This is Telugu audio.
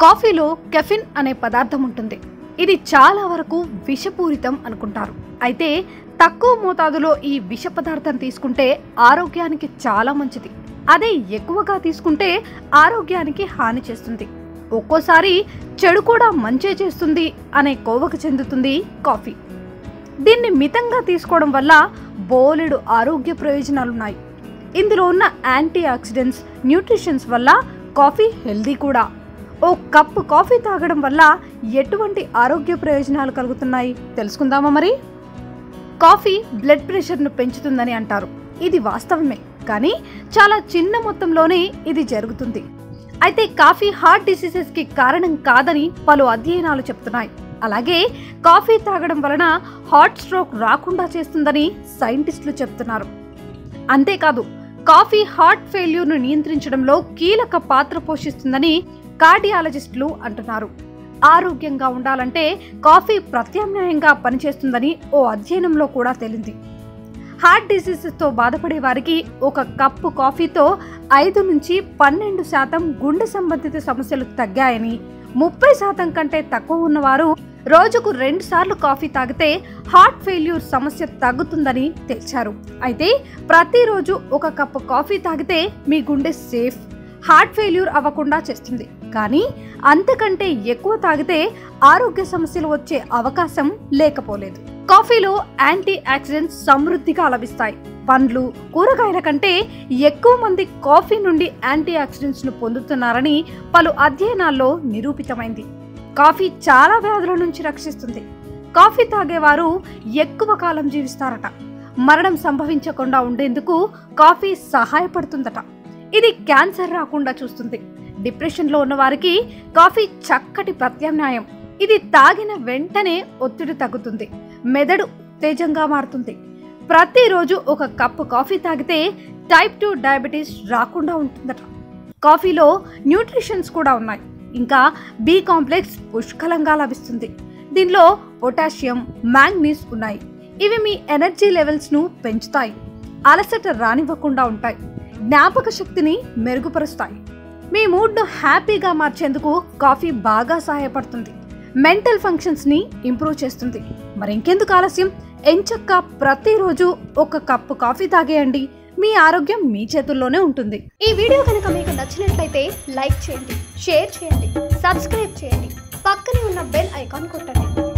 కాఫీలో కెఫిన్ అనే పదార్థం ఉంటుంది ఇది చాలా వరకు విషపూరితం అనుకుంటారు అయితే తక్కువ మోతాదులో ఈ విష పదార్థం తీసుకుంటే ఆరోగ్యానికి చాలా మంచిది అదే ఎక్కువగా తీసుకుంటే ఆరోగ్యానికి హాని చేస్తుంది ఒక్కోసారి చెడు కూడా మంచే చేస్తుంది అనే కోవకు చెందుతుంది కాఫీ దీన్ని మితంగా తీసుకోవడం వల్ల బోలెడు ఆరోగ్య ప్రయోజనాలున్నాయి ఇందులో ఉన్న యాంటీ ఆక్సిడెంట్స్ న్యూట్రిషన్స్ వల్ల కాఫీ హెల్దీ కూడా ఓ కప్పు కాఫీ తాగడం వల్ల ఎటువంటి ఆరోగ్య ప్రయోజనాలు కలుగుతున్నాయి తెలుసుకుందామా మరి కాఫీ బ్లడ్ ప్రెషర్ను పెంచుతుందని అంటారు ఇది వాస్తవమే కానీ చాలా చిన్న మొత్తంలోనే ఇది జరుగుతుంది అయితే కాఫీ హార్ట్ డిసీజెస్కి కారణం కాదని పలు అధ్యయనాలు చెప్తున్నాయి అలాగే కాఫీ తాగడం వలన హార్ట్ స్ట్రోక్ రాకుండా చేస్తుందని సైంటిస్టులు చెప్తున్నారు అంతేకాదు కాఫీ హార్ట్ ఫెయిల్యూర్ను నియంత్రించడంలో కీలక పాత్ర పోషిస్తుందని కార్డియాలజిస్టులు అంటున్నారు ఆరోగ్యంగా ఉండాలంటే కాఫీ ప్రత్యామ్నాయంగా పనిచేస్తుందని ఓ అధ్యయనంలో కూడా తేలింది హార్ట్ డిసీజెస్తో బాధపడే వారికి ఒక కప్పు కాఫీతో ఐదు నుంచి పన్నెండు శాతం గుండె సంబంధిత సమస్యలు తగ్గాయని ముప్పై శాతం కంటే తక్కువ ఉన్నవారు రోజుకు రెండు సార్లు కాఫీ తాగితే హార్ట్ ఫెయిల్యూర్ సమస్య తగ్గుతుందని తేల్చారు అయితే ప్రతిరోజు ఒక కప్పు కాఫీ తాగితే మీ గుండె సేఫ్ హార్ట్ ఫెయిల్యూర్ అవ్వకుండా చేస్తుంది కానీ అంతకంటే ఎక్కువ తాగితే ఆరోగ్య సమస్యలు వచ్చే అవకాశం లేకపోలేదు కాఫీలో యాంటీ ఆక్సిడెంట్స్ సమృద్ధిగా లభిస్తాయి పండ్లు కూరగాయల కంటే ఎక్కువ మంది కాఫీ నుండి యాంటీ ఆక్సిడెంట్స్ ను పొందుతున్నారని పలు అధ్యయనాల్లో నిరూపితమైంది కాఫీ చాలా వ్యాధుల నుంచి రక్షిస్తుంది కాఫీ తాగేవారు ఎక్కువ కాలం జీవిస్తారట మరణం సంభవించకుండా ఉండేందుకు కాఫీ సహాయపడుతుందట ఇది క్యాన్సర్ రాకుండా చూస్తుంది డిప్రెషన్లో ఉన్న వారికి కాఫీ చక్కటి ప్రత్యామ్నాయం ఇది తాగిన వెంటనే ఒత్తిడి తగ్గుతుంది మెదడు ఉత్తేజంగా మారుతుంది ప్రతిరోజు ఒక కప్పు కాఫీ తాగితే టైప్ టూ డయాబెటీస్ రాకుండా ఉంటుందట కాఫీలో న్యూట్రిషన్స్ కూడా ఉన్నాయి ఇంకా బి కాంప్లెక్స్ పుష్కలంగా లభిస్తుంది దీనిలో పొటాషియం మ్యాంగ్నీస్ ఉన్నాయి ఇవి మీ ఎనర్జీ లెవెల్స్ను పెంచుతాయి అలసట రానివ్వకుండా ఉంటాయి జ్ఞాపక శక్తిని మెరుగుపరుస్తాయి మీ మూడ్ను హ్యాపీగా మార్చేందుకు కాఫీ బాగా సహాయపడుతుంది మెంటల్ ఫంక్షన్స్ని ఇంప్రూవ్ చేస్తుంది మరి ఇంకెందుకు ఆలస్యం ఎంచక్క ప్రతిరోజు ఒక కప్పు కాఫీ తాగేయండి మీ ఆరోగ్యం మీ చేతుల్లోనే ఉంటుంది ఈ వీడియో కనుక మీకు నచ్చినట్లయితే లైక్ చేయండి షేర్ చేయండి సబ్స్క్రైబ్ చేయండి పక్కనే ఉన్న బెల్ ఐకాన్ కొట్టండి